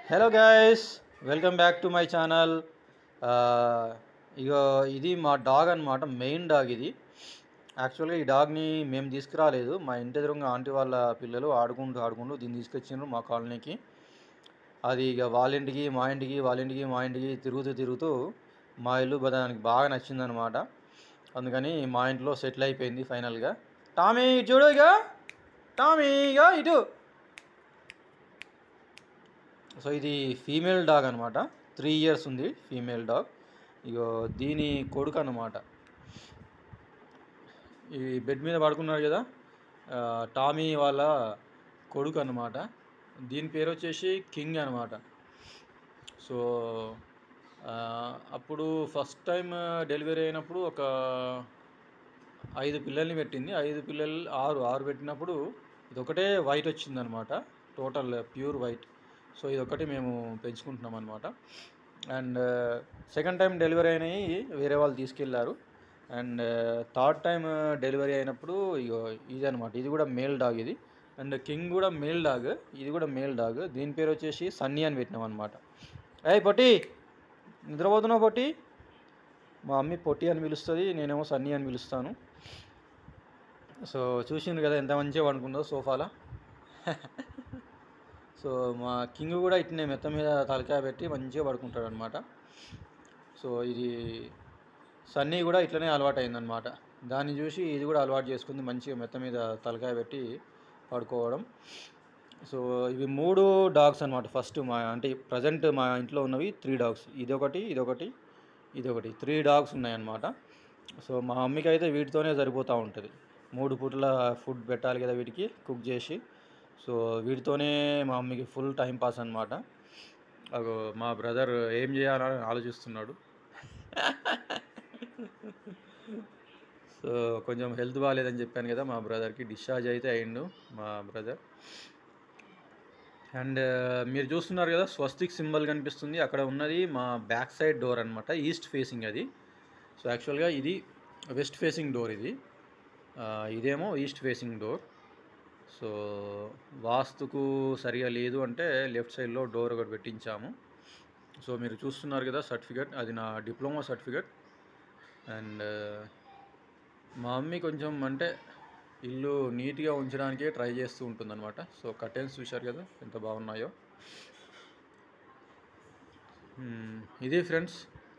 hello guys welcome back to my channel ఇగో ఇది మా డాగ్ అనమాట మెయిన్ డాగ్ ఇది యాక్చువల్గా ఈ డాగ్ని మేము తీసుకురాలేదు మా ఇంటి ఎదురుగా ఆంటీ వాళ్ళ పిల్లలు ఆడుకుంటూ ఆడుకుంటూ దీన్ని తీసుకొచ్చిండ్రు మా కాలనీకి అది ఇక వాళ్ళ ఇంటికి మా ఇంటికి వాళ్ళ ఇంటికి మా ఇంటికి తిరుగుతూ తిరుగుతూ మా ఇల్లు బ- దానికి బాగా నచ్చిందనమాట అందుకని మా ఇంట్లో సెటిల్ అయిపోయింది ఫైనల్గా టామీ ఇటు చూడు ఇక టామీ ఇక ఇటు సో ఇది ఫీమేల్ డాగ్ అనమాట త్రీ ఇయర్స్ ఉంది ఫీమేల్ డాగ్ ఇగో దీని కొడుకు అనమాట ఈ బెడ్ మీద పడుకున్నాడు కదా ఆ, టామీ వాళ్ళ కొడుకు అనమాట దీని పేరు వచ్చేసి కింగ్ అనమాట సో ఆ, అప్పుడు ఫస్ట్ టైం డెలివరీ అయినప్పుడు ఒక ఐదు పిల్లల్ని పెట్టింది ఐదు పిల్లలు ఆరు ఆరు పెట్టినప్పుడు ఇది ఒకటే వైట్ వచ్చిందనమాట టోటల్ ప్యూర్ వైట్ సో ఇది ఒకటి మేము పెంచుకుంటున్నాం అనమాట అండ్ సెకండ్ టైం డెలివరీ అయినాయి వేరే వాళ్ళు తీసుకెళ్ళారు అండ్ థర్డ్ టైం డెలివరీ అయినప్పుడు ఇగో ఇది అనమాట ఇది కూడా మేల్ డాగ్ ఇది అండ్ కింగ్ కూడా మేల్ డాగ్ ఇది కూడా మేల్ డాగ్ దీని పేరు వచ్చేసి సన్నీ అని పెట్టినాం అనమాట ఏయ్ పొట్టి నిద్రపోతున్నావు పొట్టి మా మమ్మీ పొట్టి అని పిలుస్తుంది నేనేమో సన్నీ అని పిలుస్తాను సో చూసిండ్రు కదా ఎంత మంచిగా పడుకుందో సోఫాలో సో మా కింగ్ కూడా ఇట్నే మెత్త మీద తలకాయ పెట్టి మంచిగా పడుకుంటాడు అనమాట సో ఇది సన్నీ కూడా ఇట్లనే అలవాటు అయిందనమాట దాన్ని చూసి ఇది కూడా అలవాటు చేసుకుంది మంచిగా మెత్త మీద తలకాయ పెట్టి పడుకోవడం సో ఇవి మూడు డాగ్స్ అనమాట ఫస్ట్ మా అంటే ప్రజెంట్ మా ఇంట్లో ఉన్నవి త్రీ డాగ్స్ ఇదొకటి ఇదొకటి ఇదొకటి త్రీ డాగ్స్ ఉన్నాయన్నమాట సో మా మమ్మీకి అయితే వీటితోనే సరిపోతూ ఉంటుంది మూడు పూటల ఫుడ్ పెట్టాలి కదా వీటికి కుక్ చేసి సో వీటితోనే మా మమ్మీకి ఫుల్ టైం పాస్ అనమాట అగో మా బ్రదర్ ఏం చేయాలని ఆలోచిస్తున్నాడు సో కొంచెం హెల్త్ బాగాలేదని చెప్పాను కదా మా బ్రదర్కి డిశ్చార్జ్ అయితే అయిండు మా బ్రదర్ అండ్ మీరు చూస్తున్నారు కదా స్వస్తిక్ సింబల్ కనిపిస్తుంది అక్కడ ఉన్నది మా బ్యాక్ సైడ్ డోర్ అనమాట ఈస్ట్ ఫేసింగ్ అది సో యాక్చువల్గా ఇది వెస్ట్ ఫేసింగ్ డోర్ ఇది ఆ, ఇదేమో ఈస్ట్ ఫేసింగ్ డోర్ సో వాస్తుకు సరిగా లేదు అంటే లెఫ్ట్ సైడ్లో డోర్ ఒకటి పెట్టించాము సో మీరు చూస్తున్నారు కదా సర్టిఫికేట్ అది నా డిప్లొమా సర్టిఫికేట్ అండ్ మా మమ్మీ కొంచెం అంటే ఇల్లు నీట్గా ఉంచడానికే ట్రై చేస్తూ ఉంటుందన్నమాట సో కర్టెన్స్ చూశారు కదా ఎంత బాగున్నాయో మ్మ్, ఇది ఫ్రెండ్స్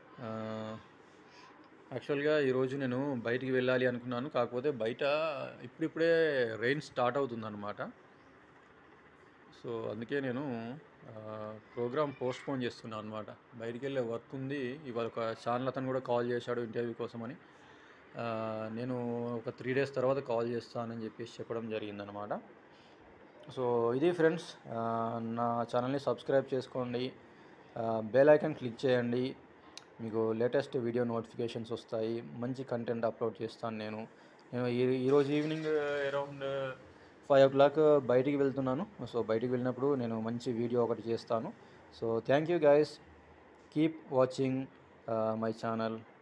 యాక్చువల్గా ఈరోజు నేను బయటికి వెళ్ళాలి అనుకున్నాను కాకపోతే బయట ఇప్పుడిప్పుడే రెయిన్ స్టార్ట్ అవుతుందన్నమాట సో అందుకే నేను ప్రోగ్రామ్ పోస్ట్పోన్ చేస్తున్నాను అనమాట బయటికి వెళ్ళే వర్క్ ఉంది ఇవాళ ఒక ఛానల్ అతను కూడా కాల్ చేశాడు ఇంటర్వ్యూ కోసమని ఆ, నేను ఒక త్రీ డేస్ తర్వాత కాల్ చేస్తానని చెప్పేసి చెప్పడం జరిగిందనమాట సో ఇది ఫ్రెండ్స్ ఆ, నా ఛానల్ని సబ్స్క్రైబ్ చేసుకోండి బెల్ ఐకాన్ క్లిక్ చేయండి మీకు లేటెస్ట్ వీడియో నోటిఫికేషన్స్ వస్తాయి మంచి కంటెంట్ అప్లోడ్ చేస్తాను నేను నేను ఈ ఈరోజు evening around five o'clock బయటికి వెళ్తున్నాను సో బయటికి వెళ్ళినప్పుడు నేను మంచి వీడియో ఒకటి చేస్తాను so thank you guys keep watching my channel